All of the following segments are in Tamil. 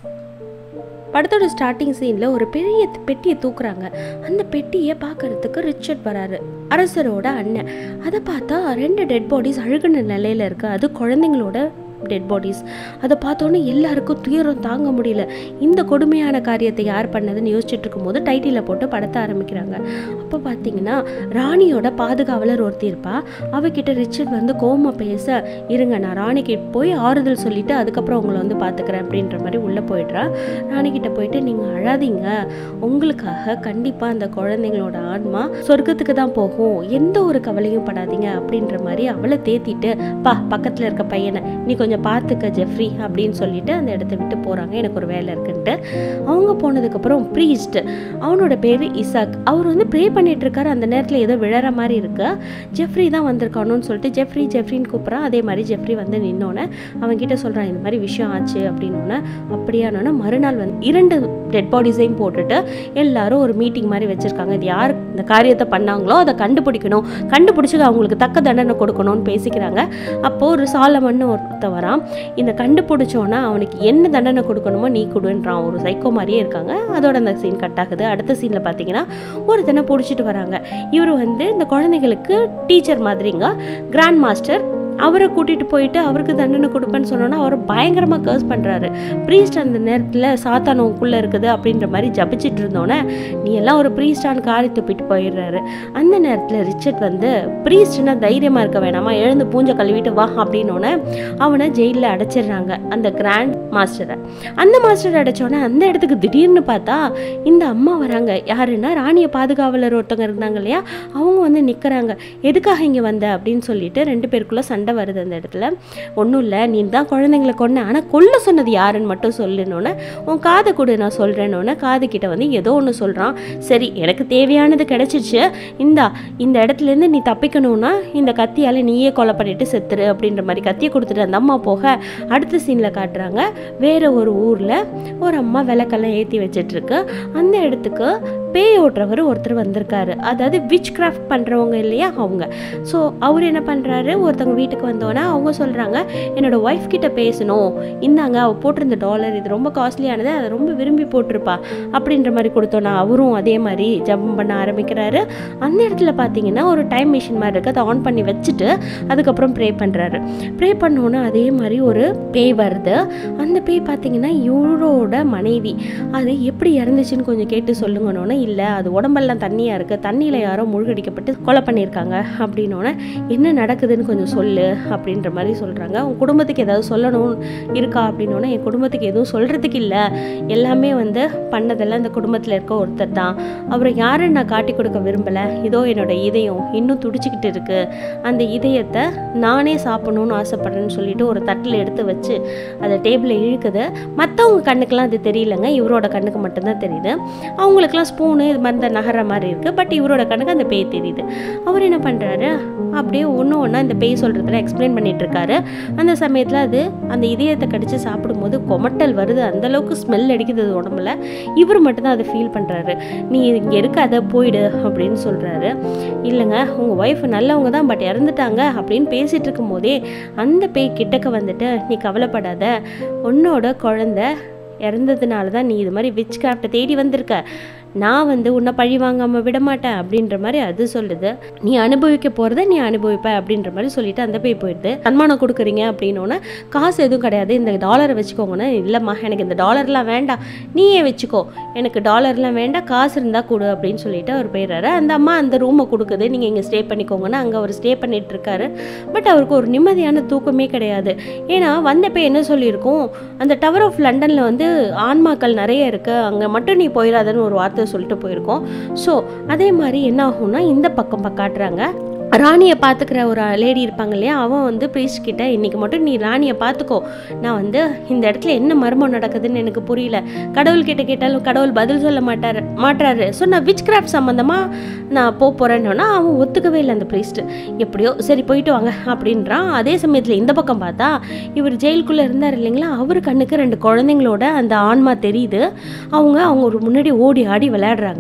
படத்தோட ஸ்டார்டிங் சீனில் ஒரு பெரிய பெட்டியை தூக்குறாங்க அந்த பெட்டியை பார்க்கறதுக்கு ரிச்சர்ட் வராரு அரசரோட அண்ணன் அதை பார்த்தா ரெண்டு டெட் பாடிஸ் அழுகுன நிலையில இருக்கு அது குழந்தைங்களோட டெட் பாடிஸ் அதை பார்த்தோன்னே எல்லாருக்கும் துயரம் தாங்க முடியல இந்த கொடுமையான காரியத்தை யார் பண்ணதுன்னு யோசிச்சுட்டு இருக்கும்போது டைட்டில போட்டு படத்தை ஆரம்பிக்கிறாங்க அப்போ பார்த்தீங்கன்னா ராணியோட பாதுகாவலர் ஒருத்தி இருப்பா அவகிட்ட ரிச்சர்ட் வந்து கோமா பேச இருங்க நான் ராணிக்கு போய் ஆறுதல் சொல்லிட்டு அதுக்கப்புறம் உங்களை வந்து பார்த்துக்கிறேன் அப்படின்ற மாதிரி உள்ளே போயிடுறா ராணிக்கிட்ட போயிட்டு நீங்கள் அழாதீங்க உங்களுக்காக கண்டிப்பாக அந்த குழந்தைங்களோட ஆன்மா சொர்க்கத்துக்கு தான் போகும் எந்த ஒரு கவலையும் படாதீங்க அப்படின்ற மாதிரி அவளை தேத்திட்டு பா பக்கத்தில் இருக்க பையனை நீ கொஞ்சம் பார்த்துக்க ஜெஃப்ரி அப்படின்னு சொல்லிட்டு அந்த இடத்த விட்டு போகிறாங்க எனக்கு ஒரு வேலை இருக்குன்ட்டு அவங்க போனதுக்கப்புறம் ப்ரீஸ்ட் அவனோட பேர் இசாக் அவர் வந்து ப்ரே பண்ணிட்டு இருக்காரு அந்த நேரத்தில் ஏதோ விழற மாதிரி இருக்கு ஜெஃப்ரி தான் வந்திருக்கானோன்னு சொல்லிட்டு ஜெஃப்ரி ஜெஃப்ரின்னு கூப்பிட்றான் அதே மாதிரி ஜெஃப்ரி வந்து நின்னோன்னே அவன் கிட்ட சொல்கிறான் இந்த மாதிரி விஷயம் ஆச்சு அப்படின்னோடனே அப்படியானோன்னா மறுநாள் வந்து இரண்டு டெட் பாடிஸையும் போட்டுட்டு எல்லாரும் ஒரு மீட்டிங் மாதிரி வச்சுருக்காங்க இது யார் இந்த காரியத்தை பண்ணாங்களோ அதை கண்டுபிடிக்கணும் கண்டுபிடிச்சி அவங்களுக்கு தக்க தண்டனை கொடுக்கணும்னு பேசிக்கிறாங்க அப்போது ஒரு சாலமன்னு ஒருத்த வரான் இந்த கண்டுபிடிச்சோன்னா அவனுக்கு என்ன தண்டனை கொடுக்கணுமோ நீ கொடுன்றான் ஒரு சைக்கோ மாதிரியே இருக்காங்க அதோட அந்த சீன் கட் ஆகுது அடுத்த சீனில் பார்த்தீங்கன்னா ஒருத்தனை பிடிச்சிட்டு வராங்க இவர் வந்து இந்த குழந்தைங்களுக்கு டீச்சர் மாதிரிங்க கிராண்ட் மாஸ்டர் அவரை கூட்டிகிட்டு போயிட்டு அவருக்கு தண்டனை கொடுப்பேன்னு சொன்னோன்னா அவர் பயங்கரமாக கேர்ஸ் பண்ணுறாரு ப்ரீஸ்ட் அந்த நேரத்தில் சாத்தான் உனக்குள்ளே இருக்குது அப்படின்ற மாதிரி ஜபிச்சிட்டு இருந்தோன்னே நீ எல்லாம் ஒரு ப்ரீஸ்டான்னு காரி துப்பிட்டு போயிடுறாரு அந்த நேரத்தில் ரிச்சர்ட் வந்து ப்ரீஸ்ட்னா தைரியமாக இருக்க வேணாமா எழுந்து பூஞ்சை கழுவிட்டு வா அப்படின்னோடனே அவனை ஜெயிலில் அடைச்சிடுறாங்க அந்த கிராண்ட் மாஸ்டரை அந்த மாஸ்டர் அடைச்சோன்னே அந்த இடத்துக்கு திடீர்னு பார்த்தா இந்த அம்மா வராங்க யாருன்னா ராணிய பாதுகாவலர் ஒருத்தவங்க இருந்தாங்க இல்லையா அவங்க வந்து நிற்கிறாங்க எதுக்காக இங்கே வந்த அப்படின்னு சொல்லிட்டு ரெண்டு பேருக்குள்ளே சண்டை வருது அந்த இடத்துல ஒன்றும் இல்லை நீ தான் குழந்தைங்களை கொன்ன ஆனால் கொல்ல சொன்னது யாருன்னு மட்டும் சொல்லுனோன்னே உன் காதை கொடு நான் சொல்கிறேன்னொன்னே காது கிட்ட வந்து ஏதோ ஒன்று சொல்கிறான் சரி எனக்கு தேவையானது கிடைச்சிச்சு இந்தா இந்த இடத்துலேருந்து நீ தப்பிக்கணும்னா இந்த கத்தியால் நீயே கொலை பண்ணிட்டு செத்துரு அப்படின்ற மாதிரி கத்தியை கொடுத்துட்டு அந்த அம்மா போக அடுத்த சீனில் காட்டுறாங்க வேற ஒரு ஊரில் ஒரு அம்மா விளக்கெல்லாம் ஏற்றி வச்சிட்ருக்கு அந்த இடத்துக்கு பேய் ஓட்டுறவர் ஒருத்தர் வந்திருக்காரு அதாவது விச் கிராஃப்ட் பண்ணுறவங்க இல்லையா அவங்க ஸோ அவர் என்ன பண்ணுறாரு ஒருத்தவங்க வீட்டுக்கு வந்தோன்னே அவங்க சொல்கிறாங்க என்னோட ஒய்ஃப் கிட்ட பேசணும் இந்தாங்க அவள் போட்டிருந்த டாலர் இது ரொம்ப காஸ்ட்லியானது அதை ரொம்ப விரும்பி போட்டிருப்பா அப்படின்ற மாதிரி கொடுத்தோன்னா அவரும் அதே மாதிரி ஜம்ப் பண்ண ஆரம்பிக்கிறாரு அந்த இடத்துல பார்த்தீங்கன்னா ஒரு டைம் மிஷின் மாதிரி இருக்குது அதை ஆன் பண்ணி வச்சுட்டு அதுக்கப்புறம் ப்ரே பண்ணுறாரு ப்ரே பண்ணோன்னே அதே மாதிரி ஒரு பேய் வருது அந்த பேய் பார்த்தீங்கன்னா இவரோட மனைவி அது எப்படி இறந்துச்சுன்னு கொஞ்சம் கேட்டு சொல்லுங்கன்னொன்னே இல்லை அது உடம்பெல்லாம் தண்ணியாக இருக்குது தண்ணியில் யாரோ மூழ்கடிக்கப்பட்டு கொலை பண்ணியிருக்காங்க அப்படின்னோடனே என்ன நடக்குதுன்னு கொஞ்சம் சொல்லு அப்படின்ற மாதிரி சொல்கிறாங்க உன் குடும்பத்துக்கு ஏதாவது சொல்லணும் இருக்கா அப்படின்னோடனே என் குடும்பத்துக்கு எதுவும் சொல்கிறதுக்கு இல்லை எல்லாமே வந்து பண்ணதெல்லாம் இந்த குடும்பத்தில் இருக்க ஒருத்தர் தான் அவரை யாருன்னு நான் காட்டி கொடுக்க விரும்பலை இதோ என்னோட இதயம் இன்னும் துடிச்சிக்கிட்டு இருக்கு அந்த இதயத்தை நானே சாப்பிடணும்னு ஆசைப்படுறேன்னு சொல்லிட்டு ஒரு தட்டில் எடுத்து வச்சு அதை டேபிளில் இழுக்குது மற்றவங்க கண்ணுக்கெல்லாம் அது தெரியலங்க இவரோட கண்ணுக்கு மட்டும்தான் தெரியுது அவங்களுக்குலாம் ஸ்பூனு இது மாதிரி இந்த நகர மாதிரி இருக்குது பட் இவரோட கண்ணுக்கு அந்த பேய் தெரியுது அவர் என்ன பண்ணுறாரு அப்படியே ஒன்று ஒன்றா இந்த பேய் சொல்கிறதுல எக்ஸ்பிளைன் பண்ணிட்டு இருக்காரு அந்த சமயத்தில் அது அந்த இதயத்தை கடிச்சு சாப்பிடும்போது கொமட்டல் வருது அந்தளவுக்கு ஸ்மெல் அடிக்குது அது உடம்புல இவர் மட்டும்தான் அதை ஃபீல் பண்ணுறாரு நீ இங்கே இருக்காத போயிடு அப்படின்னு சொல்கிறாரு இல்லைங்க உங்கள் ஒய்ஃப் நல்லவங்க தான் பட் இறந்துட்டாங்க அப்படின்னு பேசிகிட்டு இருக்கும்போதே அந்த பேய் கிட்டக்க வந்துட்டு நீ கவலைப்படாத உன்னோட குழந்த இறந்ததுனால தான் நீ இது மாதிரி விச் கிராஃப்டை தேடி வந்திருக்க நான் வந்து உன்னை பழி வாங்காமல் விட மாட்டேன் அப்படின்ற மாதிரி அது சொல்லுது நீ அனுபவிக்க போகிறத நீ அனுபவிப்ப அப்படின்ற மாதிரி சொல்லிட்டு அந்த போய் போயிடுது சன்மானம் கொடுக்குறீங்க அப்படின்னோடனே காசு எதுவும் கிடையாது இந்த டாலரை வச்சுக்கோங்கன்னா இல்லைம்மா எனக்கு இந்த டாலர்லாம் வேண்டாம் நீயே வச்சுக்கோ எனக்கு டாலர்லாம் வேண்டாம் காசு இருந்தால் கொடு அப்படின்னு சொல்லிட்டு அவர் போயிடுறாரு அந்த அம்மா அந்த ரூமை கொடுக்குது நீங்கள் இங்கே ஸ்டே பண்ணிக்கோங்கன்னா அங்கே அவர் ஸ்டே பண்ணிட்டு இருக்காரு பட் அவருக்கு ஒரு நிம்மதியான தூக்கமே கிடையாது ஏன்னா வந்தப்போ என்ன சொல்லியிருக்கோம் அந்த டவர் ஆஃப் லண்டனில் வந்து ஆன்மாக்கள் நிறைய இருக்குது அங்கே மட்டும் நீ போயிடாதன்னு ஒரு வார்த்தை சொல்லிட்டு போயிருக்கோம் ஸோ அதே மாதிரி என்ன ஆகும்னா இந்த பக்கம் ப- காட்டுறாங்க ராணியை பார்த்துக்கிற ஒரு லேடி இருப்பாங்க இல்லையா அவன் வந்து ப்ரீஸ்ட் கிட்ட இன்னைக்கு மட்டும் நீ ராணியை பார்த்துக்கோ நான் வந்து இந்த இடத்துல என்ன மர்மம் நடக்குதுன்னு எனக்கு புரியல கடவுள் கிட்ட கேட்டாலும் கடவுள் பதில் சொல்ல மாட்டாரு மாட்டாரு ஸோ நான் விச் கிராஃப்ட் சம்மந்தமாக நான் போக போகிறேன்னொன்னா அவன் ஒத்துக்கவே இல்லை அந்த ப்ரீஸ்ட் எப்படியோ சரி போயிட்டு வாங்க அப்படின்றான் அதே சமயத்தில் இந்த பக்கம் பார்த்தா இவர் ஜெயிலுக்குள்ளே இருந்தார் இல்லைங்களா அவர் கண்ணுக்கு ரெண்டு குழந்தைங்களோட அந்த ஆன்மா தெரியுது அவங்க அவங்க ஒரு முன்னாடி ஓடி ஆடி விளையாடுறாங்க இப்போ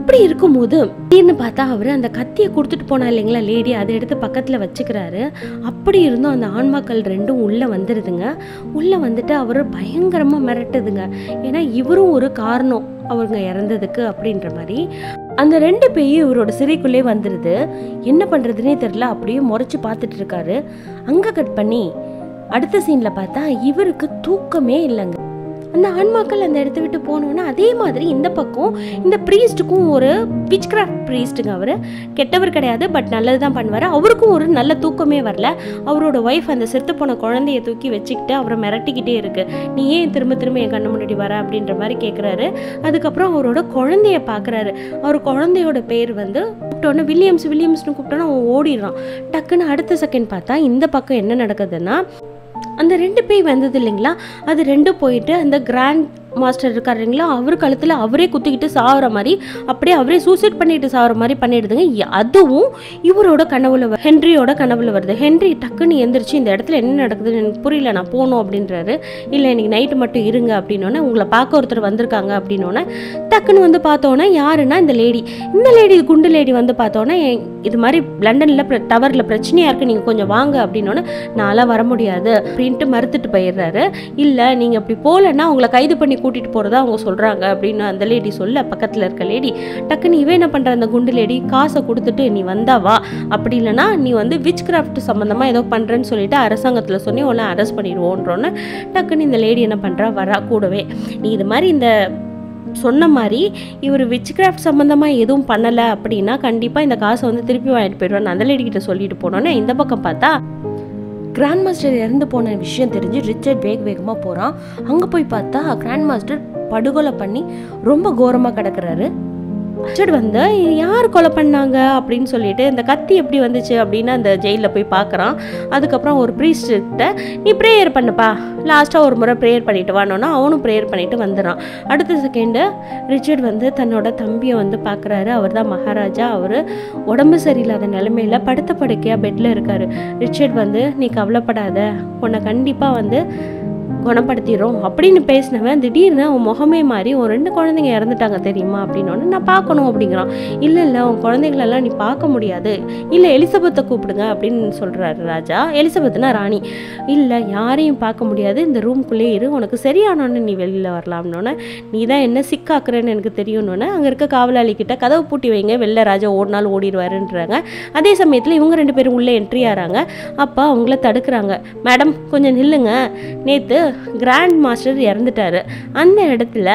இப்படி இருக்கும்போது திடீர்னு பார்த்தா அவர் அந்த கத்தியை கொடுத்துட்டு போனா இல்லைங்களா லேடி அதை எடுத்து பக்கத்தில் வச்சுக்கிறாரு அப்படி இருந்தும் அந்த ஆன்மாக்கள் ரெண்டும் உள்ளே வந்துடுதுங்க உள்ளே வந்துட்டு அவர் பயங்கரமாக மிரட்டுதுங்க ஏன்னா இவரும் ஒரு காரணம் அவங்க இறந்ததுக்கு அப்படின்ற மாதிரி அந்த ரெண்டு பேயும் இவரோட சிறைக்குள்ளே வந்துடுது என்ன பண்ணுறதுனே தெரில அப்படியே முறைச்சி பார்த்துட்டு இருக்காரு அங்கே கட் பண்ணி அடுத்த சீனில் பார்த்தா இவருக்கு தூக்கமே இல்லைங்க அந்த ஆன்மாக்கள் அந்த இடத்த விட்டு போனோன்னா அதே மாதிரி இந்த பக்கம் இந்த ப்ரீஸ்ட்டுக்கும் ஒரு விச் கிராஃப்ட் ப்ரீஸ்ட்டுங்க அவர் கெட்டவர் கிடையாது பட் நல்லது தான் பண்ணுவார் அவருக்கும் ஒரு நல்ல தூக்கமே வரல அவரோட ஒய்ஃப் அந்த செத்து போன குழந்தைய தூக்கி வச்சுக்கிட்டு அவரை மிரட்டிக்கிட்டே இருக்கு நீ ஏன் திரும்ப திரும்ப என் கண்ணு முன்னாடி வர அப்படின்ற மாதிரி கேட்குறாரு அதுக்கப்புறம் அவரோட குழந்தைய பார்க்குறாரு அவர் குழந்தையோட பேர் வந்து கூப்பிட்டோன்னே வில்லியம்ஸ் வில்லியம்ஸ்னு கூப்பிட்டோன்னே அவன் ஓடிடுறான் டக்குன்னு அடுத்த செகண்ட் பார்த்தா இந்த பக்கம் என்ன நடக்குதுன்னா அந்த ரெண்டு பேய் வந்தது இல்லைங்களா அது ரெண்டும் போயிட்டு அந்த கிராண்ட் மாஸ்டர் இருக்கார் இல்லைங்களா அவர் கழுத்தில் அவரே குத்திக்கிட்டு சாகுற மாதிரி அப்படியே அவரே சூசைட் பண்ணிட்டு சாகுற மாதிரி பண்ணிடுதுங்க இ- அதுவும் இவரோட கனவுல வ- ஹென்ரியோட கனவுல வருது ஹென்றி டக்குன்னு எந்திரிச்சு இந்த இடத்துல என்ன நடக்குதுன்னு எனக்கு புரியல நான் போகணும் அப்படின்றாரு இல்லை இன்னைக்கு நைட்டு மட்டும் இருங்க அப்படின்னோடனே உங்களை பார்க்க ஒருத்தர் வந்திருக்காங்க அப்படின்னோடனே டக்குன்னு வந்து பார்த்தோன்னே யாருன்னா இந்த லேடி இந்த லேடி குண்டு லேடி வந்து பார்த்தோன்னே என்- இது மாதிரி லண்டனில் டவரில் பிரச்சனையாக இருக்குது நீங்கள் கொஞ்சம் வாங்க அப்படின்னோடனே நான்லாம் வர முடியாது அப்படின்ட்டு மறுத்துட்டு போயிடுறாரு இல்லை நீங்கள் அப்படி போகலன்னா உங்களை கைது பண்ணி கூட்டிகிட்டு போகிறதா அவங்க சொல்கிறாங்க அப்படின்னு அந்த லேடி சொல்ல பக்கத்தில் இருக்க லேடி டக்குன்னு இவன் என்ன பண்ணுற அந்த குண்டு லேடி காசை கொடுத்துட்டு நீ வந்தா வா அப்படி இல்லைன்னா நீ வந்து விச் கிராஃப்ட் சம்மந்தமாக ஏதோ பண்ணுறேன்னு சொல்லிட்டு அரசாங்கத்தில் சொல்லி உன்னை அரெஸ்ட் பண்ணிடுவோன்றோன்னு டக்குன்னு இந்த லேடி என்ன பண்ணுறா வரா கூடவே நீ இது மாதிரி இந்த சொன்ன மாதிரி இவர் விச் கிராஃப்ட் சம்மந்தமாக எதுவும் பண்ணலை அப்படின்னா கண்டிப்பாக இந்த காசை வந்து திருப்பி வாங்கிட்டு போயிடுவேன் அந்த லேடி கிட்ட சொல்லிட்டு போனோன்னே இந்த பக்கம் பார்த்தா கிராண்ட் மாஸ்டர் இறந்து போன விஷயம் தெரிஞ்சு ரிச்சர்ட் வேக வேகமாக போகிறான் அங்கே போய் பார்த்தா கிராண்ட் மாஸ்டர் படுகொலை பண்ணி ரொம்ப கோரமாக கிடக்குறாரு ரிச்சர்ட் வந்து யார் கொலை பண்ணாங்க அப்படின்னு சொல்லிட்டு இந்த கத்தி எப்படி வந்துச்சு அப்படின்னு அந்த ஜெயிலில் போய் பார்க்குறான் அதுக்கப்புறம் ஒரு ப்ரீஸ்ட்டு நீ ப்ரேயர் பண்ணுப்பா லாஸ்ட்டாக ஒரு முறை ப்ரேயர் பண்ணிட்டு வானோன்னா அவனும் ப்ரேயர் பண்ணிட்டு வந்துடுறான் அடுத்த செகண்டு ரிச்சர்ட் வந்து தன்னோட தம்பியை வந்து பார்க்குறாரு அவர் தான் மகாராஜா அவர் உடம்பு சரியில்லாத நிலமையில படுத்த படுக்கையாக பெட்டில் இருக்காரு ரிச்சர்ட் வந்து நீ கவலைப்படாத உன்னை கண்டிப்பாக வந்து குணப்படுத்திடுறோம் அப்படின்னு பேசினவன் திடீர்னு அவன் முகமே மாறி ஒரு ரெண்டு குழந்தைங்க இறந்துட்டாங்க தெரியுமா அப்படின்னோடனே நான் பார்க்கணும் அப்படிங்கிறான் இல்லை இல்லை உன் குழந்தைங்களெல்லாம் நீ பார்க்க முடியாது இல்லை எலிசபெத்தை கூப்பிடுங்க அப்படின்னு சொல்கிறாரு ராஜா எலிசபெத்னா ராணி இல்லை யாரையும் பார்க்க முடியாது இந்த ரூம்குள்ளே இரு உனக்கு சரியானோன்னு நீ வெளியில் வரலாம்னோன்னே நீ தான் என்ன சிக்காக்குறேன்னு எனக்கு தெரியும்னோன்னே அங்கே இருக்க காவலாளி கிட்ட கதவு பூட்டி வைங்க வெளில ராஜா ஓடினாலும் ஓடிடுவாருன்றாங்க அதே சமயத்தில் இவங்க ரெண்டு பேரும் உள்ளே என்ட்ரி ஆகிறாங்க அப்போ அவங்கள தடுக்கிறாங்க மேடம் கொஞ்சம் நில்லுங்க நேற்று கிராண்ட் மாஸ்டர் இறந்துட்டாரு அந்த இடத்துல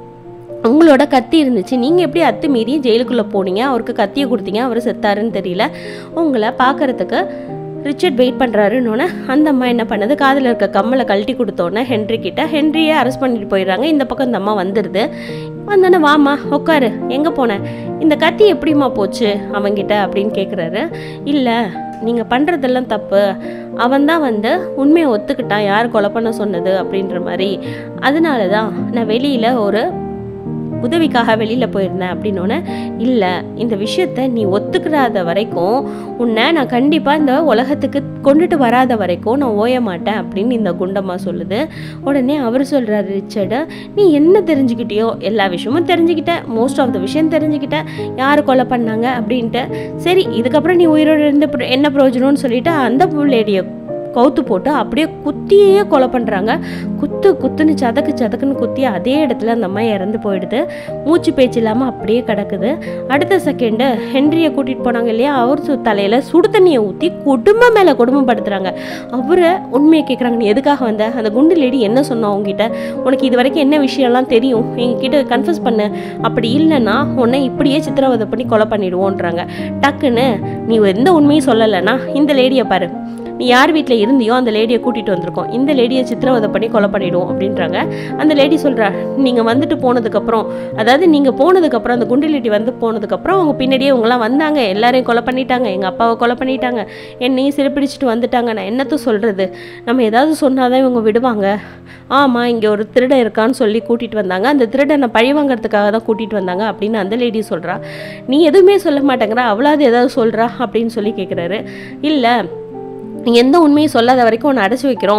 உங்களோட கத்தி இருந்துச்சு நீங்கள் எப்படி அத்துமீறி ஜெயிலுக்குள்ளே போனீங்க அவருக்கு கத்தியை கொடுத்தீங்க அவர் செத்தாருன்னு தெரியல உங்களை பார்க்கறதுக்கு ரிச்சர்ட் வெயிட் பண்ணுறாருன்னொன்னே அந்த அம்மா என்ன பண்ணுது காதில் இருக்க கம்மலை கழட்டி கொடுத்தோன்னே ஹென்றி கிட்ட ஹென்ரியை அரெஸ்ட் பண்ணிட்டு போயிடுறாங்க இந்த பக்கம் இந்த அம்மா வந்துடுது வந்தோன்னே வாம்மா உட்காரு எங்கே போனேன் இந்த கத்தி எப்படிம்மா போச்சு அவங்கிட்ட அப்படின்னு கேட்குறாரு இல்லை நீங்கள் பண்ணுறதெல்லாம் தப்பு அவன் தான் வந்து உண்மையை ஒத்துக்கிட்டான் யார் கொலை பண்ண சொன்னது அப்படின்ற மாதிரி அதனால தான் நான் வெளியில் ஒரு உதவிக்காக வெளியில் போயிருந்தேன் அப்படின்னோடனே இல்லை இந்த விஷயத்த நீ ஒத்துக்கிறாத வரைக்கும் உன்னை நான் கண்டிப்பாக இந்த உலகத்துக்கு கொண்டுட்டு வராத வரைக்கும் நான் ஓய மாட்டேன் அப்படின்னு இந்த குண்டம்மா சொல்லுது உடனே அவர் சொல்கிறாரு ரிச்சர்டு நீ என்ன தெரிஞ்சுக்கிட்டியோ எல்லா விஷயமும் தெரிஞ்சுக்கிட்ட மோஸ்ட் ஆஃப் த விஷயம் தெரிஞ்சுக்கிட்ட யார் கொலை பண்ணாங்க அப்படின்ட்டு சரி இதுக்கப்புறம் நீ உயிரோடு இருந்து பிர- என்ன பிரயோஜனம்னு சொல்லிட்டு அந்த லேடியை கவுத்து போட்டு அப்படியே குத்தியே கொலை பண்ணுறாங்க குத்து குத்துன்னு சதக்கு சதக்குன்னு குத்தி அதே இடத்துல அந்த அம்மா இறந்து போயிடுது மூச்சு பேச்சு இல்லாமல் அப்படியே கிடக்குது அடுத்த செகண்டு ஹென்ரியை கூட்டிகிட்டு போனாங்க இல்லையா அவர் சு தலையில் சுடு தண்ணியை ஊற்றி குடும்பம் மேலே குடும்பப்படுத்துகிறாங்க அவரை உண்மையை கேட்குறாங்க நீ எதுக்காக வந்த அந்த குண்டு லேடி என்ன சொன்னா உங்ககிட்ட உனக்கு இது வரைக்கும் என்ன விஷயம்லாம் தெரியும் எங்ககிட்ட கன்ஃபஸ் பண்ணு அப்படி இல்லைன்னா உன்னை இப்படியே சித்திரவதை பண்ணி கொலை பண்ணிடுவோன்றாங்க டக்குன்னு நீ எந்த உண்மையும் சொல்லலைன்னா இந்த லேடியை பாரு நீ யார் வீட்டில் இருந்தியோ அந்த லேடியை கூட்டிகிட்டு வந்திருக்கோம் இந்த லேடியை சித்திரவதை பண்ணி கொலை பண்ணிடுவோம் அப்படின்றாங்க அந்த லேடி சொல்கிறா நீங்கள் வந்துட்டு போனதுக்கப்புறம் அதாவது நீங்கள் போனதுக்கப்புறம் அந்த குண்டு லேடி வந்து போனதுக்கப்புறம் அவங்க பின்னாடியே இவங்கெல்லாம் வந்தாங்க எல்லாரையும் கொலை பண்ணிட்டாங்க எங்கள் அப்பாவை கொலை பண்ணிட்டாங்க என்னையும் சிறப்பிடிச்சிட்டு வந்துட்டாங்க நான் என்னத்த சொல்கிறது நம்ம ஏதாவது சொன்னாதான் இவங்க விடுவாங்க ஆமாம் இங்கே ஒரு திருடன் இருக்கான்னு சொல்லி கூட்டிகிட்டு வந்தாங்க அந்த திருடனை பழி வாங்குறதுக்காக தான் கூட்டிகிட்டு வந்தாங்க அப்படின்னு அந்த லேடி சொல்கிறா நீ எதுவுமே சொல்ல மாட்டேங்கிற அவளாவது ஏதாவது சொல்கிறா அப்படின்னு சொல்லி கேட்குறாரு இல்லை நீ எந்த உண்மையும் சொல்லாத வரைக்கும் உன்னை அடைச்சி வைக்கிறோம்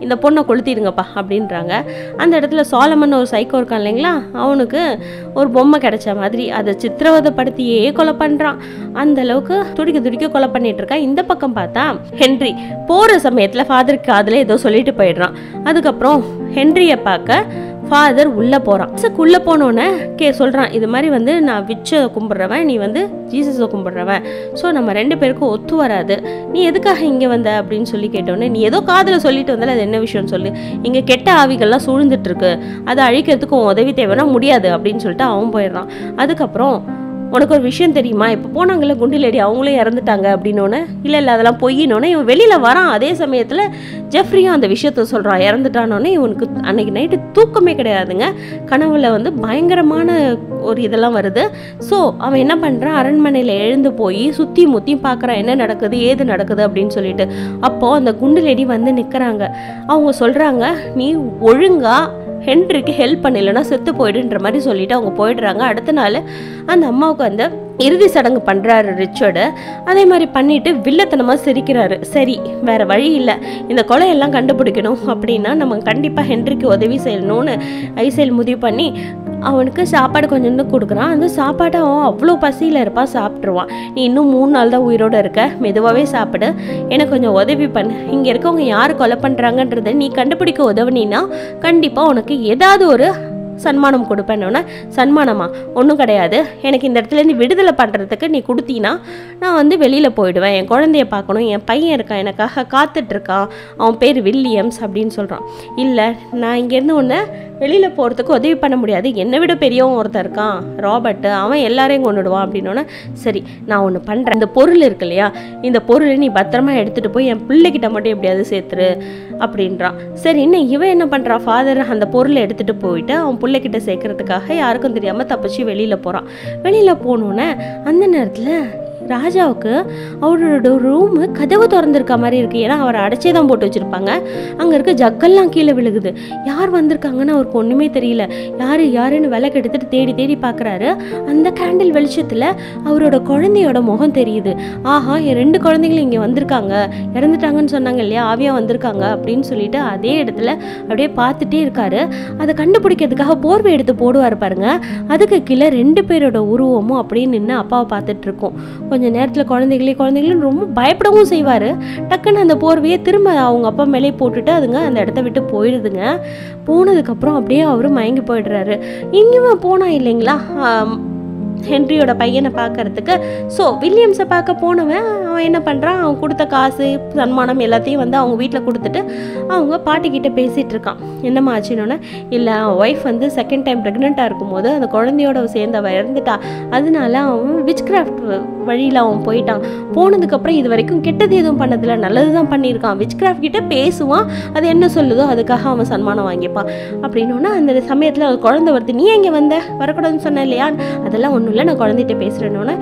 இந்த பொண்ணை கொளுத்திடுங்கப்பா அப்படின்றாங்க அந்த இடத்துல சாலமன் ஒரு சைக்கோ இருக்கான் இல்லைங்களா அவனுக்கு ஒரு பொம்மை கிடைச்ச மாதிரி அதை சித்திரவதைப்படுத்தியே கொலை பண்ணுறான் அந்த அளவுக்கு துடிக்க துடிக்க கொலை பண்ணிட்டு இருக்கான் இந்த பக்கம் பார்த்தா ஹென்றி போகிற சமயத்தில் ஃபாதருக்கு காதில் ஏதோ சொல்லிட்டு போயிடுறான் அதுக்கப்புறம் ஹென்ரியை பார்க்க ஃபாதர் உள்ளே போகிறான் உள்ளே போனோன்னே கே சொல்கிறான் இது மாதிரி வந்து நான் விச்சை கும்பிட்றவன் நீ வந்து ஜீசஸை கும்பிட்றவன் ஸோ நம்ம ரெண்டு பேருக்கும் ஒத்து வராது நீ எதுக்காக இங்கே வந்த அப்படின்னு சொல்லி கேட்டோன்னே நீ ஏதோ காதில் சொல்லிட்டு வந்தால அது என்ன விஷயம்னு சொல்லு இங்கே கெட்ட ஆவிகள்லாம் சூழ்ந்துட்டு இருக்கு அதை அழிக்கிறதுக்கு உன் உதவி தேவைன்னா முடியாது அப்படின்னு சொல்லிட்டு அவன் போயிடுறான் அதுக்கப்புறம் உனக்கு ஒரு விஷயம் தெரியுமா இப்போ போனாங்கல்ல குண்டு லேடி அவங்களும் இறந்துட்டாங்க அப்படின்னோடனே இல்லை இல்லை அதெல்லாம் பொய்யினோடனே இவன் வெளியில் வரான் அதே சமயத்தில் ஜெஃப்ரியும் அந்த விஷயத்த சொல்கிறான் இறந்துட்டானோடனே இவனுக்கு அன்னைக்கு நைட்டு தூக்கமே கிடையாதுங்க கனவுல வந்து பயங்கரமான ஒரு இதெல்லாம் வருது ஸோ அவன் என்ன பண்ணுறான் அரண்மனையில் எழுந்து போய் சுற்றி முற்றி பார்க்குறான் என்ன நடக்குது ஏது நடக்குது அப்படின்னு சொல்லிட்டு அப்போது அந்த குண்டு லேடி வந்து நிற்கிறாங்க அவங்க சொல்கிறாங்க நீ ஒழுங்கா ஹென்ரிக்கு ஹெல்ப் பண்ணலைன்னா செத்து போயிடுன்ற மாதிரி சொல்லிட்டு அவங்க போயிடுறாங்க அடுத்த நாள் அந்த அம்மாவுக்கு வந்து இறுதி சடங்கு பண்ணுறாரு ரிச்சர்டு அதே மாதிரி பண்ணிட்டு வில்லத்தனமாக சிரிக்கிறாரு சரி வேற வழி இல்லை இந்த கொலையெல்லாம் கண்டுபிடிக்கணும் அப்படின்னா நம்ம கண்டிப்பாக ஹென்ரிக்கு உதவி செய்யணும்னு ஐசேல் முடிவு பண்ணி அவனுக்கு சாப்பாடு கொஞ்சோண்டு கொடுக்குறான் அந்த சாப்பாட்டை அவன் அவ்வளோ பசியில் இருப்பான் சாப்பிட்ருவான் நீ இன்னும் மூணு நாள் தான் உயிரோடு இருக்க மெதுவாகவே சாப்பிடு எனக்கு கொஞ்சம் உதவி பண்ணு இங்கே இருக்கவங்க யார் கொலை பண்ணுறாங்கன்றதை நீ கண்டுபிடிக்க உதவுனீன்னா கண்டிப்பாக உனக்கு ஏதாவது ஒரு சன்மானம் கொடுப்பேன்னொன்னே சன்மானமா ஒன்றும் கிடையாது எனக்கு இந்த இடத்துலேருந்து விடுதலை பண்ணுறதுக்கு நீ கொடுத்தீன்னா நான் வந்து வெளியில் போயிடுவேன் என் குழந்தைய பார்க்கணும் என் பையன் இருக்கான் எனக்காக காத்துட்ருக்கான் அவன் பேர் வில்லியம்ஸ் அப்படின்னு சொல்கிறான் இல்லை நான் இங்கேருந்து ஒன்று வெளியில் போகிறதுக்கு உதவி பண்ண முடியாது என்னை விட பெரியவன் ஒருத்தன் இருக்கான் ராபர்ட்டு அவன் எல்லாரையும் கொண்டுடுவான் அப்படின்னோடனே சரி நான் ஒன்று பண்ணுறேன் இந்த பொருள் இருக்கு இல்லையா இந்த பொருளை நீ பத்திரமா எடுத்துகிட்டு போய் என் பிள்ளைகிட்ட மட்டும் எப்படியாவது சேர்த்துரு அப்படின்றான் சரி இன்னும் இவன் என்ன பண்ணுறா ஃபாதர் அந்த பொருளை எடுத்துகிட்டு போயிட்டு அவன் பிள்ளைகிட்ட சேர்க்கறதுக்காக யாருக்கும் தெரியாமல் தப்பிச்சு வெளியில் போகிறான் வெளியில் போனோன்னே அந்த நேரத்தில் ராஜாவுக்கு அவரோட ரூமு கதவு திறந்திருக்க மாதிரி இருக்கு ஏன்னா அவரை அடைச்சே தான் போட்டு வச்சிருப்பாங்க அங்கே இருக்க ஜக்கெல்லாம் கீழே விழுகுது யார் வந்திருக்காங்கன்னு அவருக்கு ஒன்றுமே தெரியல யார் யாருன்னு விளக்கு எடுத்துட்டு தேடி தேடி பார்க்குறாரு அந்த கேண்டில் வெளிச்சத்தில் அவரோட குழந்தையோட முகம் தெரியுது ஆஹா என் ரெண்டு குழந்தைங்களும் இங்கே வந்திருக்காங்க இறந்துட்டாங்கன்னு சொன்னாங்க இல்லையா ஆவியா வந்திருக்காங்க அப்படின்னு சொல்லிட்டு அதே இடத்துல அப்படியே பார்த்துட்டே இருக்காரு அதை கண்டுபிடிக்கிறதுக்காக போர்வை எடுத்து போடுவார் பாருங்க அதுக்கு கீழே ரெண்டு பேரோட உருவமும் அப்படியே நின்று அப்பாவை பார்த்துட்டு இருக்கோம் கொஞ்ச நேரத்தில் குழந்தைகளே குழந்தைகளும் ரொம்ப பயப்படவும் செய்வார் டக்குன்னு அந்த போர்வையை திரும்ப அவங்க அப்பா மேலே போட்டுட்டு அதுங்க அந்த இடத்த விட்டு போயிடுதுங்க போனதுக்கப்புறம் அப்படியே அவரும் மயங்கி போயிடுறாரு இங்கேயுமே போனா இல்லைங்களா ஆம், ஹென்ரியோட பையனை பார்க்கறதுக்கு ஸோ வில்லியம்ஸை பார்க்க போனவன் அவன் என்ன பண்ணுறான் அவன் கொடுத்த காசு சன்மானம் எல்லாத்தையும் வந்து அவங்க வீட்டில் கொடுத்துட்டு அவங்க பாட்டிக்கிட்ட பேசிகிட்டு இருக்கான் என்னம்மா ஆச்சுன்னொன்னே இல்லை அவன் ஒய்ஃப் வந்து செகண்ட் டைம் ப்ரெக்னெண்ட்டாக இருக்கும்போது அந்த குழந்தையோட சேர்ந்து அவள் இறந்துட்டா அதனால அவன் விச் கிராஃப்ட் வழியில் அவன் போயிட்டான் போனதுக்கப்புறம் இது வரைக்கும் கெட்டது எதுவும் பண்ணதில்ல நல்லது தான் பண்ணியிருக்கான் விச் கிராஃப்ட் கிட்ட பேசுவான் அது என்ன சொல்லுதோ அதுக்காக அவன் சன்மானம் வாங்கிப்பான் அப்படின்னோன்னா அந்த சமயத்தில் ஒரு குழந்தை வருது நீ எங்கே வந்த வரக்கூடாதுன்னு சொன்ன இல்லையா அதெல்லாம் ஒன்றும் இல்லை நான் குழந்தைகிட்ட பேசுகிறேன்னொன்னே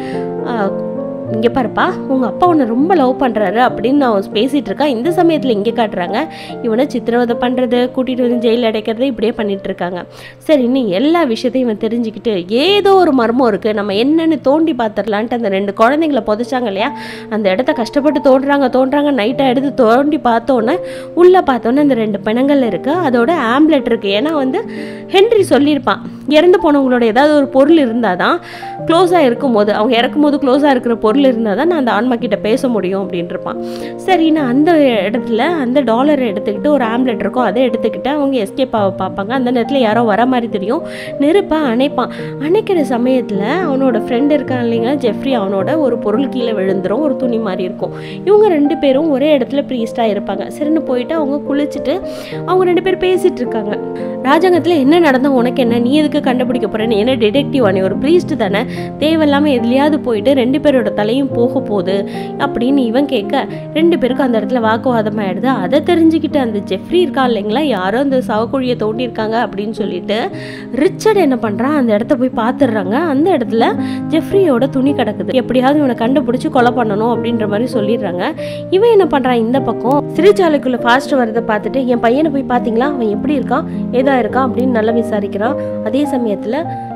இங்கே பாருப்பா உங்கள் அப்பா உன்னை ரொம்ப லவ் பண்ணுறாரு அப்படின்னு அவன் பேசிகிட்டு இருக்கான் இந்த சமயத்தில் இங்கே காட்டுறாங்க இவனை சித்திரவதை பண்ணுறது கூட்டிகிட்டு வந்து ஜெயிலில் அடைக்கிறது இப்படியே பண்ணிட்டு இருக்காங்க சரி இன்னும் எல்லா விஷயத்தையும் இவன் தெரிஞ்சுக்கிட்டு ஏதோ ஒரு மர்மம் இருக்குது நம்ம என்னன்னு தோண்டி பார்த்துடலான்ட்டு அந்த ரெண்டு குழந்தைங்கள புதைச்சாங்க இல்லையா அந்த இடத்த கஷ்டப்பட்டு தோண்டுறாங்க தோண்டுறாங்க நைட்டாக எடுத்து தோண்டி பார்த்தோன்னே உள்ளே பார்த்தோன்னே அந்த ரெண்டு பிணங்கள் இருக்குது அதோட ஆம்லெட் இருக்குது ஏன்னா வந்து ஹென்றி சொல்லியிருப்பான் இறந்து போனவங்களோட ஏதாவது ஒரு பொருள் இருந்தால் தான் க்ளோஸாக இருக்கும்போது அவங்க இறக்கும்போது க்ளோஸாக இருக்கிற பொருள் இருந்தால் தான் நான் அந்த ஆன்மா கிட்ட பேச முடியும் அப்படின்ட்டுருப்பான் சரி நான் அந்த இடத்துல அந்த டாலரை எடுத்துக்கிட்டு ஒரு ஆம்லெட் இருக்கும் அதை எடுத்துக்கிட்டு அவங்க எஸ்கேப் ஆக பார்ப்பாங்க அந்த நேரத்தில் யாரோ வர மாதிரி தெரியும் நெருப்பை அணைப்பான் அணைக்கிற சமயத்தில் அவனோட ஃப்ரெண்ட் இருக்கான் இல்லைங்க ஜெஃப்ரி அவனோட ஒரு பொருள் கீழே விழுந்துரும் ஒரு துணி மாதிரி இருக்கும் இவங்க ரெண்டு பேரும் ஒரே இடத்துல ப்ரீஸ்டாக இருப்பாங்க சரின்னு போயிட்டு அவங்க குளிச்சுட்டு அவங்க ரெண்டு பேரும் பேசிட்டு இருக்காங்க ராஜாங்கத்தில் என்ன நடந்தா உனக்கு என்ன நீ எதுக்கு கண்டுபிடிக்க போற நீ என்ன டிடெக்டிவ் நீ ஒரு ப்ரீஸ்ட் தானே தேவையில்லாமல் எதுலையாவது போயிட்டு ரெண்டு பேரோட தலையும் போக போகுது அப்படின்னு இவன் கேட்க ரெண்டு பேருக்கும் அந்த இடத்துல வாக்குவாதம் ஆயிடுது அதை தெரிஞ்சுக்கிட்டு அந்த ஜெஃப்ரி இருக்கா இல்லைங்களா யாரோ அந்த சவக்குழியை தோண்டியிருக்காங்க அப்படின்னு சொல்லிட்டு ரிச்சர்ட் என்ன பண்ணுறான் அந்த இடத்த போய் பார்த்துடுறாங்க அந்த இடத்துல ஜெஃப்ரியோட துணி கிடக்குது எப்படியாவது இவனை கண்டுபிடிச்சி கொலை பண்ணணும் அப்படின்ற மாதிரி சொல்லிடுறாங்க இவன் என்ன பண்ணுறான் இந்த பக்கம் சிறைச்சாலைக்குள்ள ஃபாஸ்ட் வரதை பார்த்துட்டு என் பையனை போய் பார்த்தீங்களா அவன் எப்படி இருக்கான் ஏதா இருக்கான் அப்படின்னு நல்லா விசாரிக்கிறான் அதே சமயத்தில்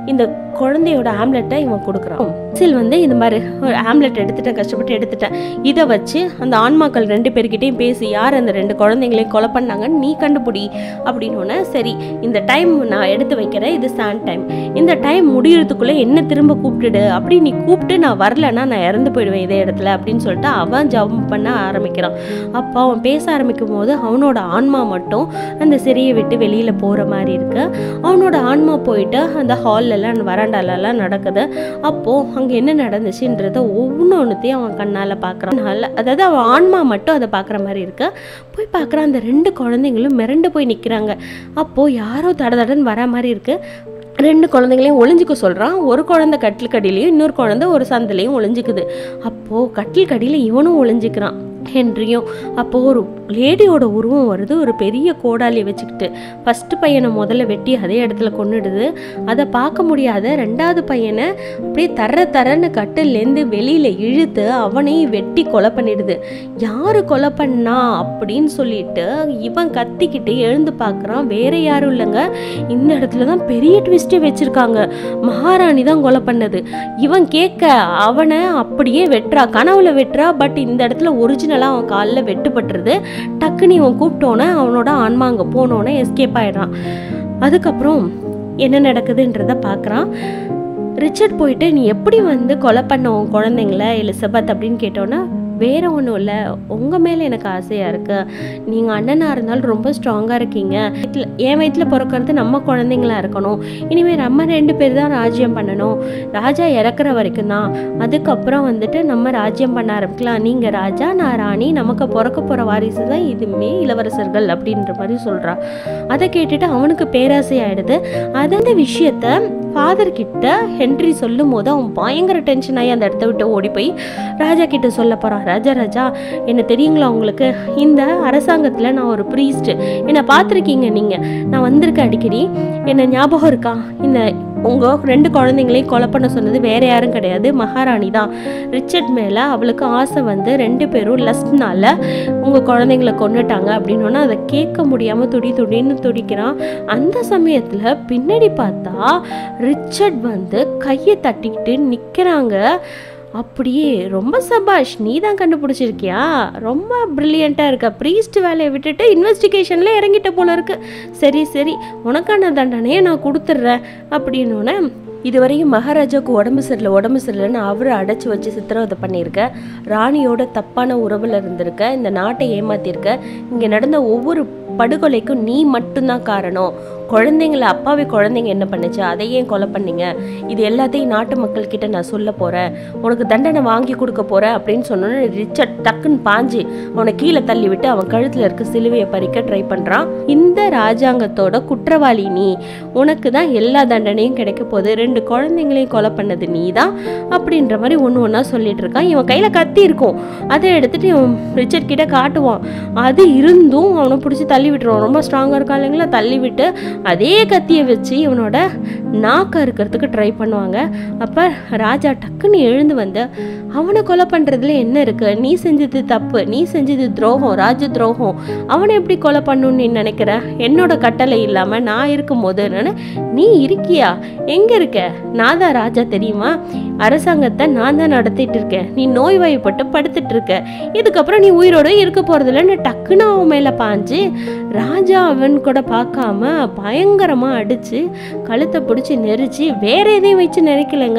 இந்த குழந்தையோட ஆம்லெட்டை இவன் கொடுக்குறான் சில் வந்து இந்த மாதிரி ஒரு ஆம்லெட் எடுத்துட்டேன் கஷ்டப்பட்டு எடுத்துட்டேன் இதை வச்சு அந்த ஆன்மாக்கள் ரெண்டு பேர்கிட்டையும் பேசி யார் அந்த ரெண்டு குழந்தைங்களையும் கொலை பண்ணாங்கன்னு நீ கண்டுபிடி அப்படின்னு சரி இந்த டைம் நான் எடுத்து வைக்கிறேன் இது சாண்ட் டைம் இந்த டைம் முடியறதுக்குள்ளே என்ன திரும்ப கூப்பிட்டுடு அப்படி நீ கூப்பிட்டு நான் வரலன்னா நான் இறந்து போயிடுவேன் இதே இடத்துல அப்படின்னு சொல்லிட்டு அவன் ஜபம் பண்ண ஆரம்பிக்கிறான் அப்போ அவன் பேச ஆரம்பிக்கும் போது அவனோட ஆன்மா மட்டும் அந்த சிறையை விட்டு வெளியில் போகிற மாதிரி இருக்கு அவனோட ஆன்மா போயிட்டு அந்த ஹால்லலாம் வராண்டாலெல்லாம் நடக்குது அப்போது அங்கே என்ன நடந்துச்சுன்றத ஒவ்வொன்றத்தையும் அவன் கண்ணால் பார்க்குறான் நல்ல அதாவது அவன் ஆன்மா மட்டும் அதை பார்க்குற மாதிரி இருக்கு போய் பார்க்குறான் அந்த ரெண்டு குழந்தைங்களும் மிரண்டு போய் நிற்கிறாங்க அப்போது யாரோ தட தடன்னு வர மாதிரி இருக்கு ரெண்டு குழந்தைங்களையும் ஒளிஞ்சிக்க சொல்கிறான் ஒரு குழந்தை கட்டில் கடியிலையும் இன்னொரு குழந்தை ஒரு சந்திலையும் ஒளிஞ்சிக்குது அப்போது கட்டில் கடியில் இவனும் ஒளிஞ்சிக்கிறான் ஹென்ரியும் அப்போது ஒரு லேடியோட உருவம் வருது ஒரு பெரிய கோடாலி வச்சுக்கிட்டு ஃபஸ்ட்டு பையனை முதல்ல வெட்டி அதே இடத்துல கொன்னுடுது அதை பார்க்க முடியாத ரெண்டாவது பையனை அப்படியே தர தரன்னு கட்டிலேருந்து வெளியில் இழுத்து அவனையும் வெட்டி கொலை பண்ணிடுது யார் கொலை பண்ணா அப்படின்னு சொல்லிட்டு இவன் கத்திக்கிட்டு எழுந்து பார்க்குறான் வேற யாரும் இல்லைங்க இந்த இடத்துல தான் பெரிய ட்விஸ்ட்டே வச்சுருக்காங்க மகாராணி தான் கொலை பண்ணது இவன் கேட்க அவனை அப்படியே வெட்டுறா கனவுல வெட்டுறா பட் இந்த இடத்துல ஒரிஜினலாக அவன் காலில் வெட்டுப்பட்டுருது டக்குன்னு இவன் கூப்பிட்டோன்னே அவனோட ஆன்மா அங்கே போனோன்னே எஸ்கேப் ஆயிடுறான் அதுக்கப்புறம் என்ன நடக்குதுன்றத பார்க்குறான் ரிச்சர்ட் போயிட்டு நீ எப்படி வந்து கொலை பண்ண உன் குழந்தைங்கள எலிசபெத் அப்படின்னு கேட்டோன்னா வேற ஒன்றும் இல்லை உங்கள் மேலே எனக்கு ஆசையாக இருக்கு நீங்கள் அண்ணனாக இருந்தாலும் ரொம்ப ஸ்ட்ராங்காக இருக்கீங்க வீட்டில் என் வயிற்றில் பிறக்கிறது நம்ம குழந்தைங்களா இருக்கணும் இனிமேல் நம்ம ரெண்டு பேர் தான் ராஜ்யம் பண்ணணும் ராஜா இறக்குற வரைக்கும் தான் அதுக்கப்புறம் வந்துட்டு நம்ம ராஜ்யம் பண்ண ஆரம்பிக்கலாம் நீங்கள் ராஜா நான் ராணி நமக்கு பிறக்க போகிற வாரிசு தான் இதுமே இளவரசர்கள் அப்படின்ற மாதிரி சொல்கிறா அதை கேட்டுட்டு அவனுக்கு பேராசை ஆயிடுது அந்த விஷயத்த ஃபாதர் கிட்ட ஹென்றி சொல்லும் போது அவன் பயங்கர டென்ஷன் ஆகி அந்த இடத்த விட்டு ஓடி போய் ராஜா கிட்ட சொல்ல போகிறான் ராஜா ராஜா என்ன தெரியுங்களா உங்களுக்கு இந்த அரசாங்கத்தில் நான் ஒரு ப்ரீஸ்ட் என்னை பார்த்துருக்கீங்க நீங்கள் நான் வந்திருக்கேன் அடிக்கடி என்ன ஞாபகம் இருக்கா இந்த உங்கள் ரெண்டு குழந்தைங்களையும் கொலை பண்ண சொன்னது வேற யாரும் கிடையாது மகாராணி தான் ரிச்சர்ட் மேலே அவளுக்கு ஆசை வந்து ரெண்டு பேரும் லஸ்ட்னால உங்கள் குழந்தைங்கள கொண்டுட்டாங்க அப்படின்னோன்னா அதை கேட்க முடியாமல் துடி துடின்னு துடிக்கிறான் அந்த சமயத்தில் பின்னாடி பார்த்தா ரிச்சர்ட் வந்து கையை தட்டிக்கிட்டு நிற்கிறாங்க அப்படியே ரொம்ப சபாஷ் நீ தான் கண்டுபிடிச்சிருக்கியா ரொம்ப ப்ரில்லியண்ட்டாக இருக்க ப்ரீஸ்ட் வேலையை விட்டுட்டு இன்வெஸ்டிகேஷனில் இறங்கிட்ட போல இருக்கு சரி சரி உனக்கான தண்டனையை நான் கொடுத்துட்றேன் அப்படின்னோடனே இதுவரையும் மகாராஜாவுக்கு உடம்பு சரியில்லை உடம்பு சரியில்லைன்னு அவரை அடைச்சி வச்சு சித்திரவதை பண்ணியிருக்க ராணியோட தப்பான உறவில் இருந்திருக்க இந்த நாட்டை ஏமாத்தியிருக்க இங்கே நடந்த ஒவ்வொரு படுகொலைக்கும் நீ மட்டும்தான் காரணம் குழந்தைங்கள அப்பாவி குழந்தைங்க என்ன பண்ணுச்சு அதை ஏன் கொலை பண்ணீங்க இது எல்லாத்தையும் நாட்டு மக்கள் கிட்ட நான் சொல்ல போறேன் உனக்கு தண்டனை வாங்கி கொடுக்க போறேன் அப்படின்னு சொன்னோன்னே ரிச்சர்ட் டக்குன்னு பாஞ்சு அவனை கீழே தள்ளி விட்டு அவன் கழுத்துல இருக்க சிலுவையை பறிக்க ட்ரை பண்றான் இந்த ராஜாங்கத்தோட குற்றவாளி நீ உனக்கு தான் எல்லா தண்டனையும் கிடைக்க போகுது ரெண்டு குழந்தைங்களையும் கொலை பண்ணது நீ தான் அப்படின்ற மாதிரி ஒன்று ஒன்றா சொல்லிட்டு இருக்கான் இவன் கையில கத்தி இருக்கும் அதை எடுத்துட்டு இவன் ரிச்சர்ட் கிட்ட காட்டுவான் அது இருந்தும் அவனை பிடிச்சி தள்ளி விட்டுருவான் ரொம்ப ஸ்ட்ராங்காக இருக்கான் இல்லைங்களா தள்ளி விட்டு அதே கத்தியை வச்சு இவனோட நாக்க இருக்கிறதுக்கு ட்ரை பண்ணுவாங்க அப்போ ராஜா டக்குன்னு எழுந்து வந்து அவனை கொலை பண்ணுறதுல என்ன இருக்கு நீ செஞ்சது தப்பு நீ செஞ்சது துரோகம் ராஜ துரோகம் அவனை எப்படி கொலை பண்ணணும்னு நீ நினைக்கிற என்னோட கட்டளை இல்லாமல் நான் இருக்கும்போது நான் நீ இருக்கியா எங்கே இருக்க நான் தான் ராஜா தெரியுமா அரசாங்கத்தை நான் தான் நடத்திட்டு இருக்கேன் நீ நோய்வாய்ப்பட்டு படுத்துட்டு இருக்க இதுக்கப்புறம் நீ உயிரோட இருக்க போறதில்லன்னு டக்குன்னு அவன் மேலே பாஞ்சு ராஜா அவன் கூட பார்க்காம பயங்கரமாக அடித்து கழுத்தை பிடிச்சி நெரிச்சு வேற எதையும் வச்சு நெரிக்கலைங்க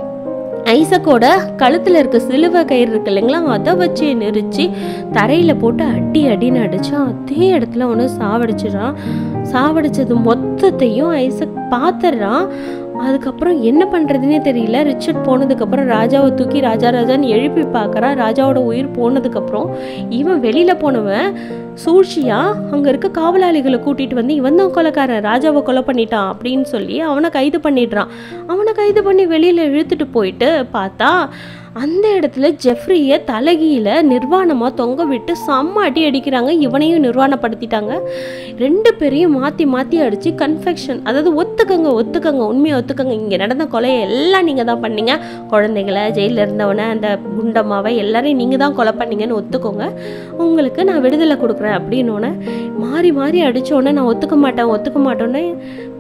ஐசக்கோட கழுத்தில் இருக்க சிலுவை கயிறு இருக்கு இல்லைங்களா அதை வச்சு நெரிச்சு தரையில் போட்டு அடி அடின்னு அடிச்சான் அதே இடத்துல ஒன்று சாவடிச்சிடான் சாவடிச்சது மொத்தத்தையும் ஐசக் பார்த்துடுறான் அதுக்கப்புறம் என்ன பண்ணுறதுனே தெரியல ரிச்சர்ட் போனதுக்கப்புறம் ராஜாவை தூக்கி ராஜா ராஜான்னு எழுப்பி பார்க்குறான் ராஜாவோட உயிர் போனதுக்கப்புறம் இவன் வெளியில் போனவன் சூழ்ச்சியா அங்கே இருக்க காவலாளிகளை கூட்டிகிட்டு வந்து இவன் தான் கொலைக்காரன் ராஜாவை கொலை பண்ணிட்டான் அப்படின்னு சொல்லி அவனை கைது பண்ணிடுறான் அவனை கைது பண்ணி வெளியில் இழுத்துட்டு போயிட்டு பார்த்தா அந்த இடத்துல ஜெஃப்ரியை தலகியில் நிர்வாணமாக தொங்க விட்டு செம்ம அடி அடிக்கிறாங்க இவனையும் நிர்வாணப்படுத்திட்டாங்க ரெண்டு பேரையும் மாற்றி மாற்றி அடித்து கன்ஃபெக்ஷன் அதாவது ஒத்துக்கங்க ஒத்துக்கங்க உண்மையை ஒத்துக்கங்க இங்கே நடந்த கொலையை எல்லாம் நீங்கள் தான் பண்ணீங்க குழந்தைங்கள ஜெயிலில் இருந்தவனை அந்த குண்டம்மாவை எல்லாரையும் நீங்கள் தான் கொலை பண்ணீங்கன்னு ஒத்துக்கோங்க உங்களுக்கு நான் விடுதலை கொடுக்குறேன் அப்படின்னோடனே மாறி மாறி அடித்தோடனே நான் ஒத்துக்க மாட்டேன் ஒத்துக்க மாட்டோன்னே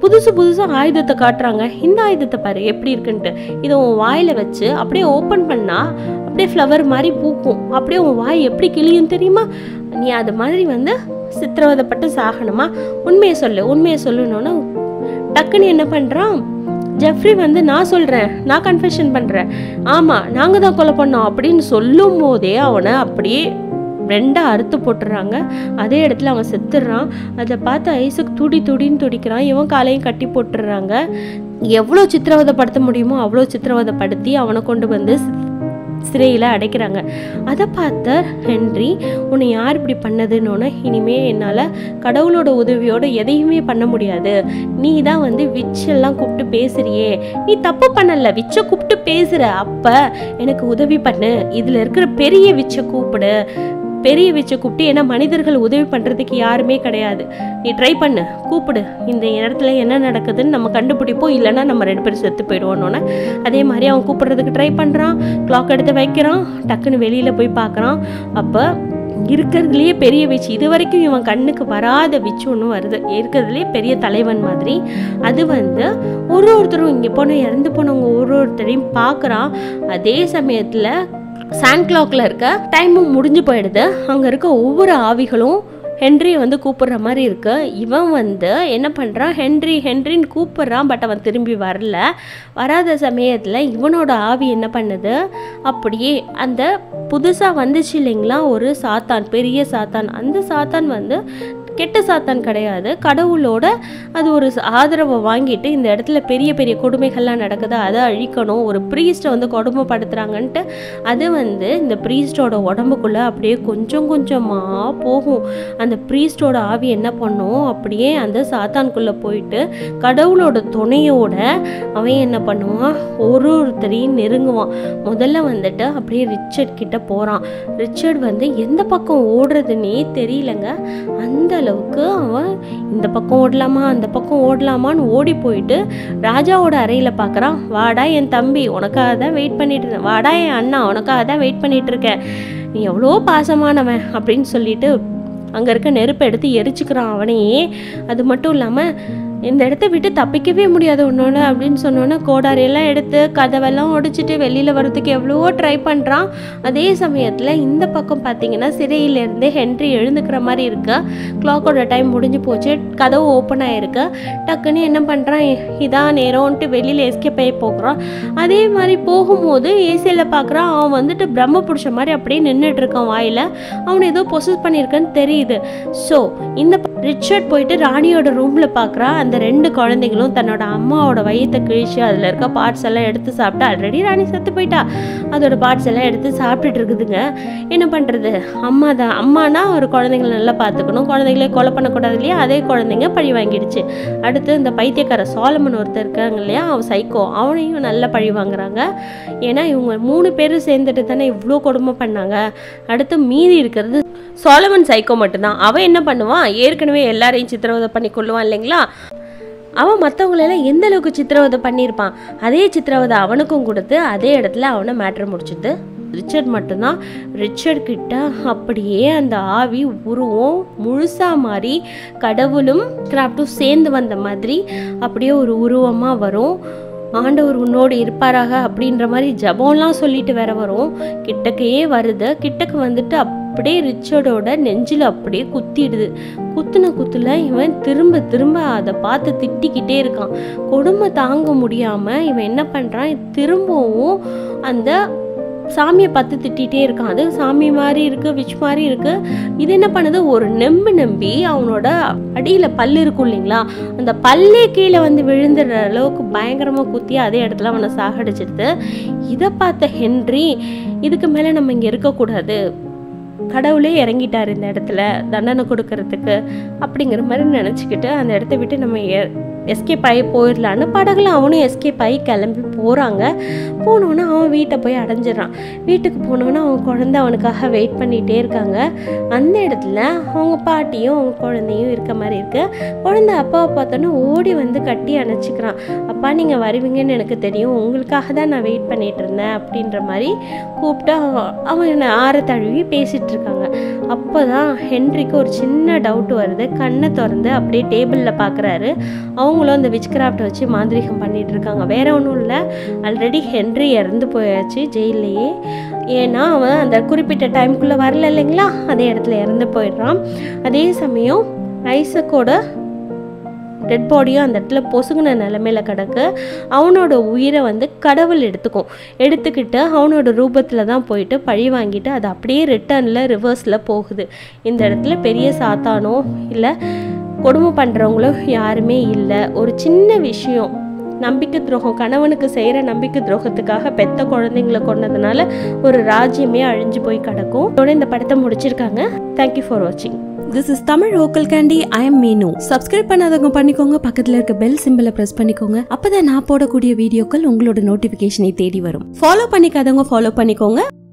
புதுசு புதுசாக ஆயுதத்தை காட்டுறாங்க இந்த ஆயுதத்தை பாரு எப்படி இருக்குன்ட்டு இதை உன் வாயில் வச்சு அப்படியே ஓப்பன் பண்ணால் அப்படியே ஃப்ளவர் மாதிரி பூக்கும் அப்படியே உன் வாய் எப்படி கிளியும் தெரியுமா நீ அது மாதிரி வந்து சித்திரவதைப்பட்டு சாகணுமா உண்மையை சொல்லு உண்மையை சொல்லணும்னா டக்குன்னு என்ன பண்ணுறான் ஜெஃப்ரி வந்து நான் சொல்கிறேன் நான் கன்ஃபெஷன் பண்ணுறேன் ஆமாம் நாங்கள் தான் கொலை பண்ணோம் அப்படின்னு சொல்லும் போதே அவனை அப்படியே ரெண்டாக அறுத்து போட்டுறாங்க அதே இடத்துல அவன் செத்துடுறான் அதை பார்த்து ஐசக் துடி துடின்னு துடிக்கிறான் இவன் காலையும் கட்டி போட்டுடுறாங்க எவ்வளோ சித்திரவதைப்படுத்த முடியுமோ அவ்வளோ சித்திரவதைப்படுத்தி அவனை கொண்டு வந்து சிறையில் அடைக்கிறாங்க அதை பார்த்த ஹென்றி உன்னை யார் இப்படி பண்ணதுன்னு இனிமே என்னால் கடவுளோட உதவியோட எதையுமே பண்ண முடியாது நீ தான் வந்து விச்செல்லாம் கூப்பிட்டு பேசுறியே நீ தப்பு பண்ணல விச்சை கூப்பிட்டு பேசுற அப்ப எனக்கு உதவி பண்ணு இதுல இருக்கிற பெரிய விச்சை கூப்பிடு பெரிய விச்சை கூப்பிட்டு ஏன்னா மனிதர்கள் உதவி பண்ணுறதுக்கு யாருமே கிடையாது நீ ட்ரை பண்ணு கூப்பிடு இந்த இடத்துல என்ன நடக்குதுன்னு நம்ம கண்டுபிடிப்போம் இல்லைன்னா நம்ம ரெண்டு பேரும் செத்து போயிடுவோன்னொன்னே அதே மாதிரி அவன் கூப்பிடுறதுக்கு ட்ரை பண்ணுறான் கிளாக் எடுத்து வைக்கிறான் டக்குன்னு வெளியில் போய் பார்க்குறான் அப்போ இருக்கிறதுலையே பெரிய விச்சு இது வரைக்கும் இவன் கண்ணுக்கு வராத விச்சு ஒன்று வருது இருக்கிறதுலையே பெரிய தலைவன் மாதிரி அது வந்து ஒரு ஒருத்தரும் இங்கே போன இறந்து போனவங்க ஒரு ஒருத்தரையும் பார்க்குறான் அதே சமயத்தில் சாண்ட் கிளாக்ல இருக்க டைமும் முடிஞ்சு போயிடுது அங்கே இருக்க ஒவ்வொரு ஆவிகளும் ஹென்ரியை வந்து கூப்பிடுற மாதிரி இருக்கு இவன் வந்து என்ன பண்ணுறான் ஹென்றி ஹென்ரின்னு கூப்பிடுறான் பட் அவன் திரும்பி வரல வராத சமயத்தில் இவனோட ஆவி என்ன பண்ணுது அப்படியே அந்த புதுசாக வந்துச்சு இல்லைங்களா ஒரு சாத்தான் பெரிய சாத்தான் அந்த சாத்தான் வந்து கெட்ட சாத்தான் கிடையாது கடவுளோட அது ஒரு ஆதரவை வாங்கிட்டு இந்த இடத்துல பெரிய பெரிய கொடுமைகள்லாம் நடக்குது அதை அழிக்கணும் ஒரு ப்ரீஸ்ட்டை வந்து கொடுமைப்படுத்துகிறாங்கன்ட்டு அது வந்து இந்த ப்ரீஸ்டோட உடம்புக்குள்ளே அப்படியே கொஞ்சம் கொஞ்சமாக போகும் அந்த ப்ரீஸ்டோட ஆவி என்ன பண்ணும் அப்படியே அந்த சாத்தான்குள்ளே போயிட்டு கடவுளோட துணையோட அவன் என்ன பண்ணுவான் ஒரு ஒருத்தரையும் நெருங்குவான் முதல்ல வந்துட்டு அப்படியே ரிச்சர்ட் கிட்ட போகிறான் ரிச்சர்ட் வந்து எந்த பக்கம் ஓடுறதுன்னே தெரியலங்க அந்த அளவுக்கு அவன் இந்த பக்கம் ஓடலாமா அந்த பக்கம் ஓடலாமான்னு ஓடி போயிட்டு ராஜாவோட அறையில் பார்க்குறான் வாடா என் தம்பி உனக்காக தான் வெயிட் பண்ணிட்டு இருந்தேன் வாடா என் அண்ணா உனக்காக தான் வெயிட் பண்ணிட்டு இருக்கேன் நீ எவ்வளோ பாசமானவன் அப்படின்னு சொல்லிட்டு அங்கே இருக்க நெருப்பை எடுத்து எரிச்சுக்கிறான் அவனையே அது மட்டும் இல்லாமல் இந்த இடத்த விட்டு தப்பிக்கவே முடியாது உன்னோட அப்படின்னு சொன்னோன்னே கோடாரியெல்லாம் எடுத்து கதவெல்லாம் உடைச்சிட்டு வெளியில் வர்றதுக்கு எவ்வளவோ ட்ரை பண்ணுறான் அதே சமயத்தில் இந்த பக்கம் பார்த்தீங்கன்னா சிறையிலேருந்து ஹென்றி எழுந்துக்கிற மாதிரி இருக்கு கிளாக்கோட டைம் முடிஞ்சு போச்சு கதவு ஓப்பன் ஆயிருக்கு டக்குன்னு என்ன பண்ணுறான் இதான் நேரம்ன்ட்டு வெளியில் எஸ்கேப் ஆகி போகிறான் அதே மாதிரி போகும்போது ஏசியில் பார்க்குறான் அவன் வந்துட்டு பிரம்ம பிடிச்ச மாதிரி அப்படியே நின்றுட்டு இருக்கான் வாயில் அவனை ஏதோ பொசஸ் பண்ணியிருக்கான்னு தெரியுது ஸோ இந்த ரிச்சர்ட் போயிட்டு ராணியோட ரூமில் பார்க்குறான் அந்த ரெண்டு குழந்தைங்களும் தன்னோட அம்மாவோட வயித்தை கிழிச்சு அதில் இருக்க பார்ட்ஸ் எல்லாம் எடுத்து சாப்பிட்டு ஆல்ரெடி ராணி செத்து போயிட்டா அதோட பார்ட்ஸ் எல்லாம் எடுத்து சாப்பிட்டுட்டு இருக்குதுங்க என்ன பண்ணுறது அம்மா தான் அம்மானா ஒரு குழந்தைங்களை நல்லா பார்த்துக்கணும் குழந்தைங்களே கொலை பண்ணக்கூடாது இல்லையா அதே குழந்தைங்க பழி வாங்கிடுச்சு அடுத்து இந்த பைத்தியக்கார சோலமன் ஒருத்தர் இருக்காங்க இல்லையா அவன் சைக்கோ அவனையும் நல்லா பழி வாங்குறாங்க ஏன்னா இவங்க மூணு பேரும் சேர்ந்துட்டு தானே இவ்வளோ கொடுமை பண்ணாங்க அடுத்து மீதி இருக்கிறது சோலமன் சைக்கோ மட்டும்தான் அவன் என்ன பண்ணுவான் ஏற்கனவே எல்லாரையும் சித்திரவதை பண்ணி கொள்ளுவான் இல்லைங்களா அவன் மற்றவங்களெல்லாம் எந்த அளவுக்கு சித்திரவதை பண்ணியிருப்பான் அதே சித்திரவதை அவனுக்கும் கொடுத்து அதே இடத்துல அவனை மேட்ரு முடிச்சுது ரிச்சர்ட் மட்டும்தான் ரிச்சர்ட் கிட்ட அப்படியே அந்த ஆவி உருவம் முழுசா மாதிரி கடவுளும் கிராஃப்டும் சேர்ந்து வந்த மாதிரி அப்படியே ஒரு உருவமாக வரும் ஆண்டவர் உன்னோடு இருப்பாராக அப்படின்ற மாதிரி ஜபம்லாம் சொல்லிட்டு வேற வரும் கிட்டக்கையே வருது கிட்டக்கு வந்துட்டு அப்படியே ரிச்சர்டோட நெஞ்சில் அப்படியே குத்திடுது குத்துன குத்துல இவன் திரும்ப திரும்ப அதை பார்த்து திட்டிக்கிட்டே இருக்கான் கொடுமை தாங்க முடியாம இவன் என்ன பண்றான் திரும்பவும் அந்த சாமியை பார்த்து திட்டிகிட்டே இருக்கான் அது சாமி மாதிரி இருக்கு விச் மாதிரி இருக்கு இது என்ன பண்ணுது ஒரு நெம்பு நம்பி அவனோட அடியில் பல்லு இருக்கும் இல்லைங்களா அந்த பல்லே கீழே வந்து விழுந்துடுற அளவுக்கு பயங்கரமாக குத்தி அதே இடத்துல அவனை சாகடிச்சிடுது இதை பார்த்த ஹென்றி இதுக்கு மேலே நம்ம இங்கே இருக்கக்கூடாது கடவுளே இறங்கிட்டார் இந்த இடத்துல தண்டனை கொடுக்கறதுக்கு அப்படிங்கிற மாதிரி நினச்சிக்கிட்டு அந்த இடத்த விட்டு நம்ம எஸ்கேப் ஆகி போயிடலான்னு படகுல அவனும் எஸ்கேப் ஆகி கிளம்பி போகிறாங்க போனோன்னே அவன் வீட்டை போய் அடைஞ்சிடறான் வீட்டுக்கு போனோன்னே அவன் குழந்தை அவனுக்காக வெயிட் பண்ணிகிட்டே இருக்காங்க அந்த இடத்துல அவங்க பாட்டியும் அவங்க குழந்தையும் இருக்க மாதிரி இருக்கு குழந்தை அப்பாவை பார்த்தோன்னே ஓடி வந்து கட்டி அணைச்சிக்கிறான் அப்பா நீங்கள் வருவீங்கன்னு எனக்கு தெரியும் உங்களுக்காக தான் நான் வெயிட் பண்ணிட்டு இருந்தேன் அப்படின்ற மாதிரி கூப்பிட்டு அவன் அவன் ஆற தழுவி பேசிட்டு இருக்காங்க அப்போ தான் ஹென்ரிக்கு ஒரு சின்ன டவுட் வருது கண்ணை திறந்து அப்படியே டேபிளில் பார்க்குறாரு அவங்க அவங்களும் அந்த விச் கிராஃப்டை வச்சு மாந்திரிகம் பண்ணிட்டு இருக்காங்க வேற ஒன்றும் இல்லை ஆல்ரெடி ஹென்ரி இறந்து போயாச்சு ஜெயிலையே ஏன்னா அவன் அந்த குறிப்பிட்ட டைம்குள்ளே வரல இல்லைங்களா அதே இடத்துல இறந்து போயிடுறான் அதே சமயம் ஐசக்கோட டெட் பாடியும் அந்த இடத்துல பொசுங்கின நிலமையில கிடக்கு அவனோட உயிரை வந்து கடவுள் எடுத்துக்கும் எடுத்துக்கிட்டு அவனோட ரூபத்தில் தான் போயிட்டு பழி வாங்கிட்டு அது அப்படியே ரிட்டர்னில் ரிவர்ஸில் போகுது இந்த இடத்துல பெரிய சாத்தானோ இல்லை கொடுமை பண்ணுறவங்களோ யாருமே இல்லை ஒரு சின்ன விஷயம் நம்பிக்கை துரோகம் கணவனுக்கு செய்கிற நம்பிக்கை துரோகத்துக்காக பெத்த குழந்தைங்களை கொண்டதுனால ஒரு ராஜ்யமே அழிஞ்சு போய் கிடக்கும் இதோட இந்த படத்தை முடிச்சிருக்காங்க தேங்க்யூ ஃபார் வாட்சிங் this is Tamil vocal candy I am Meenu subscribe பண்ணாதவங்க பண்ணிக்கோங்க பக்கத்துல இருக்க பெல் சிம்பிளை பிரஸ் பண்ணிக்கோங்க அப்பதான் நான் போடக்கூடிய வீடியோக்கள் உங்களோட நோட்டிபிகேஷனை தேடி வரும் ஃபாலோ பண்ணிக்காதவங்க ஃபாலோ பண்ணிக்கோங்க